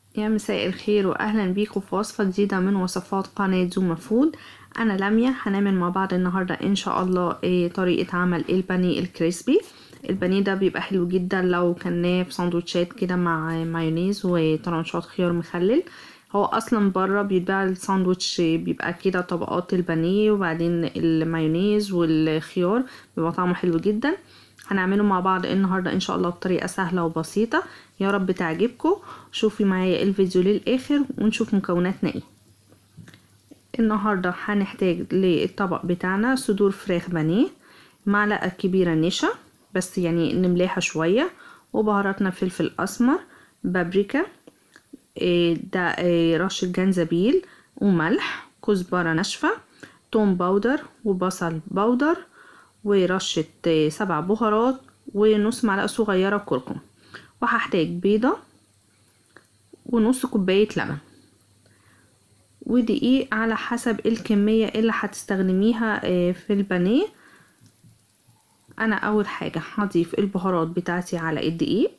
يا مساء الخير واهلا بيكم في وصفة جديدة من وصفات قناة زوما فود انا لميا هنعمل مع بعض النهاردة ان شاء الله إيه طريقة عمل البانيه الكريسبي البانيه ده بيبقى حلو جدا لو كناه في سندوتشات كده مع مايونيز وطرنشات خيار مخلل هو اصلا بره بيتباع الساندوتش بيبقى كده طبقات البانيه وبعدين المايونيز والخيار بيبقى طعمه حلو جدا هنعمله مع بعض النهاردة ان شاء الله بطريقة سهلة وبسيطة يا رب تعجبكم شوفي معايا الفيديو للاخر ونشوف مكوناتنا ايه النهاردة هنحتاج للطبق بتاعنا صدور فراخ بانيه معلقة كبيرة نشا بس يعني نملاها شوية وبهاراتنا فلفل اسمر بابريكا ده رشة جنزبيل وملح كزبرة ناشفة توم باودر وبصل باودر ورشة سبع بهارات ونص معلقة صغيرة كركم وهحتاج بيضة ونص كوباية لبن ودقيق على حسب الكمية اللي هتستخدميها في البانيه انا اول حاجة هضيف البهارات بتاعتي على الدقيق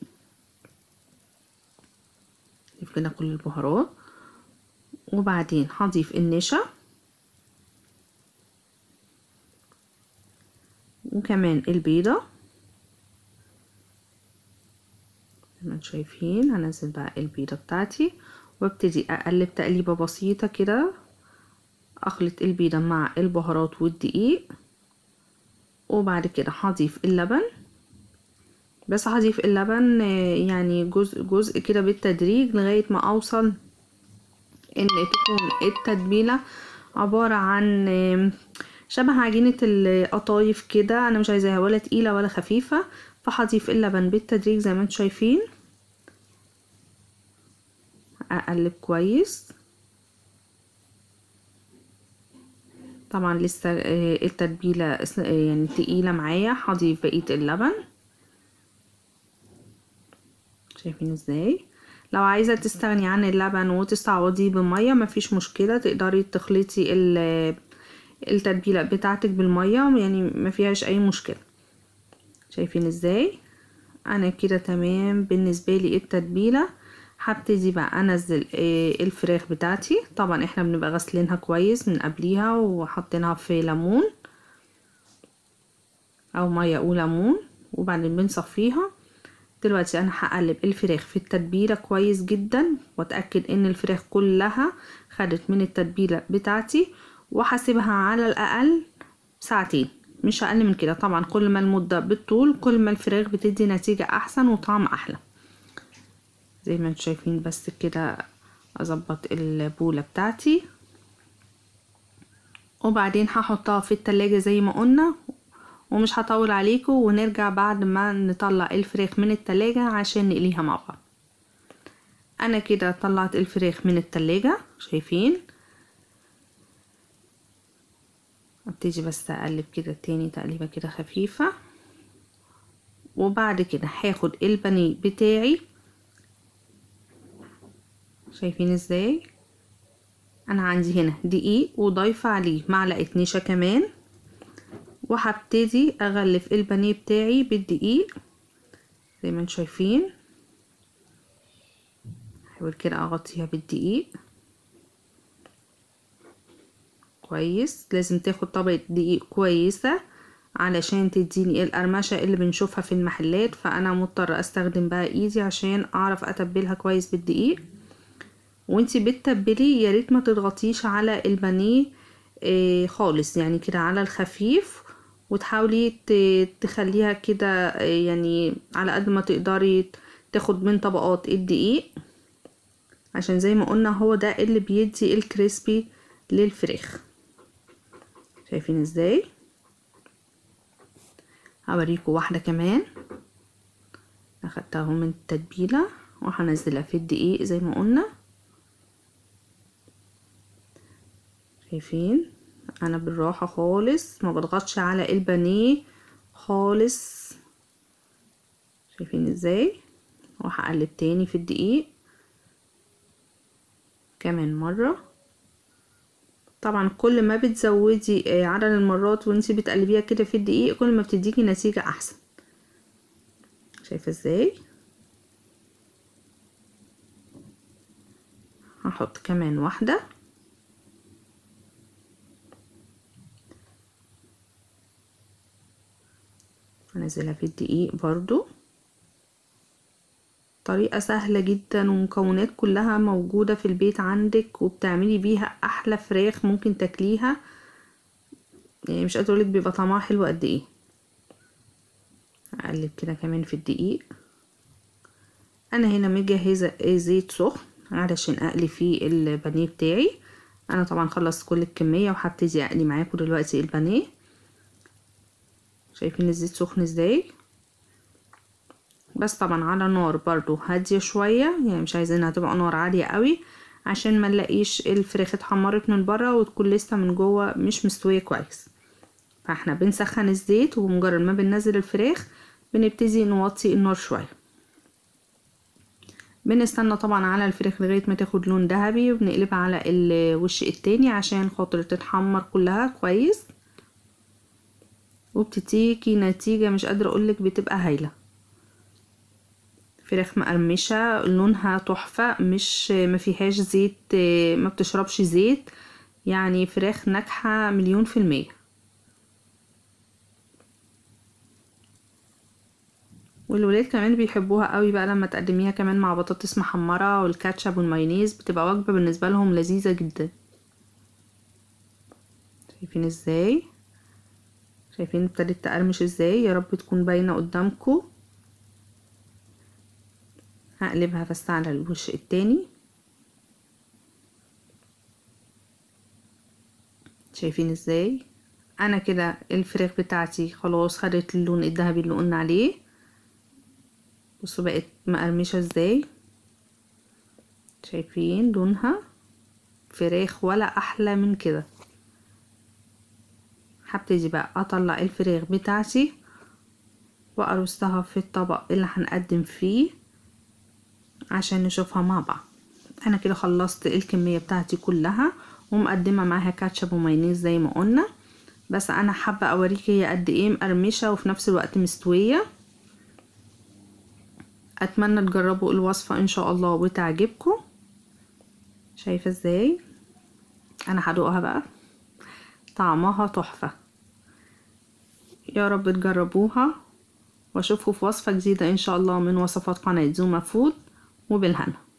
نضيف كده كل البهارات وبعدين هضيف النشا وكمان البيضة زي ما انتم شايفين هنزل بقى البيضة بتاعتي وابتدي اقلب تقليبة بسيطة كده اخلط البيضة مع البهارات والدقيق وبعد كده هضيف اللبن بس هضيف اللبن يعني جزء جزء كده بالتدريج لغاية ما اوصل ان تكون التتبيلة عبارة عن شبه عجينة القطايف كده انا مش عايزاها ولا تقيلة ولا خفيفة فهضيف اللبن بالتدريج زي ما انتم شايفين اقلب كويس طبعا لسه التتبيلة يعني تقيلة معايا هضيف بقية اللبن شايفين ازاي لو عايزة تستغني عن اللبن وتستعوضيه بمية مفيش مشكلة تقدري تخلطي التتبيلة بتاعتك بالمية يعني ما فيهاش اي مشكلة شايفين ازاي انا كده تمام بالنسبة لي التتبيلة هبتدي بقى انزل الفراخ بتاعتي طبعا احنا بنبقى غسلينها كويس من قبليها وحطينها في ليمون او ميه وليمون وبعدين بنصفيها دلوقتي انا هقلب الفراخ في التتبيله كويس جدا واتاكد ان الفراخ كلها خدت من التتبيله بتاعتي وهسيبها على الاقل ساعتين مش اقل من كده طبعا كل ما المده بالطول كل ما الفراخ بتدي نتيجه احسن وطعم احلى زي ما انتم شايفين بس كده اظبط البولة بتاعتي وبعدين هحطها في التلاجة زي ما قلنا ومش هطول عليكم ونرجع بعد ما نطلع الفراخ من التلاجة عشان نقليها مع بعض انا كده طلعت الفراخ من التلاجة شايفين ابتدي بس اقلب كده تاني تقليبة كده خفيفة وبعد كده هاخد البانيه بتاعي شايفين ازاي انا عندي هنا دقيق وضايفه عليه معلقه نشا كمان وهبتدي اغلف البانيه بتاعي بالدقيق زي ما انتم شايفين احاول كده اغطيها بالدقيق كويس لازم تاخد طبقه دقيق كويسه علشان تديني القرمشه اللي بنشوفها في المحلات فانا مضطره استخدم بقى ايدي عشان اعرف اتبلها كويس بالدقيق وانتي بتتبلي يا ريت ما تضغطيش على البانيه آه خالص يعني كده على الخفيف وتحاولي تخليها كده آه يعني على قد ما تقدري تاخد من طبقات الدقيق عشان زي ما قلنا هو ده اللي بيدي الكريسبي للفراخ شايفين ازاي هوريكم واحدة كمان اخدتها من التتبيلة وهنزلها في الدقيق زي ما قلنا شايفين انا بالراحة خالص ما بضغطش على البانيه خالص شايفين ازاي وهقلب تاني في الدقيق كمان مرة طبعا كل ما بتزودي عدد المرات وانتي بتقلبيها كده في الدقيق كل ما بتديكي نتيجة احسن شايفة ازاي هحط كمان واحدة هنزلها في الدقيق برضو طريقة سهلة جدا ومكونات كلها موجودة في البيت عندك وبتعملي بيها أحلى فراخ ممكن تاكليها يعني مش قادرة اقولك بيبقى طعمها حلو قد ايه اقلب كده كمان في الدقيق انا هنا مجهزة زيت سخن علشان اقلي فيه البانيه بتاعي انا طبعا خلصت كل الكمية وهبتدي اقلي معاكم دلوقتي البانيه شايفين الزيت سخن ازاي بس طبعا على نار برضو هادية شوية يعني مش عايزينها تبقى نار عالية قوي عشان ما نلاقيش الفراخ اتحمرت من بره وتكون لسه من جوه مش مستوية كويس فاحنا بنسخن الزيت وبمجرد ما بننزل الفراخ بنبتدي نوطي النار شوية بنستنى طبعا على الفراخ لغاية ما تاخد لون ذهبي وبنقلبها على الوش التاني عشان خاطر تتحمر كلها كويس وبتديكي نتيجة مش قادرة اقولك بتبقى هايلة فراخ مقرمشة لونها تحفة مش ما فيهاش زيت ما بتشربش زيت يعني فراخ ناجحة مليون في المية والولاد كمان بيحبوها قوي بقى لما تقدميها كمان مع بطاطس محمرة والكاتشب والمايونيز بتبقى وجبة بالنسبة لهم لذيذة جدا شايفين ازاي شايفين ابتدت تقرمش ازاي يا رب تكون باينة قدامكم هقلبها بس على الوش التاني شايفين ازاي انا كده الفراخ بتاعتي خلاص خدت اللون الذهبي اللي قلنا عليه بصوا بقت مقرمشه ازاي شايفين لونها فراخ ولا احلى من كده هبتدي بقى اطلع الفراخ بتاعتي وارصها في الطبق اللي هنقدم فيه عشان نشوفها مع بعض انا كده خلصت الكمية بتاعتي كلها ومقدمة معاها كاتشب ومايونيز زي ما قلنا بس انا حابة اوريكي هي قد ايه مقرمشة وفي نفس الوقت مستوية اتمنى تجربوا الوصفة ان شاء الله وتعجبكم شايفة ازاي انا هدوقها بقى طعمها تحفة يا رب تجربوها واشوفكم في وصفة جديدة ان شاء الله من وصفات قناة زوما فود وبالهنا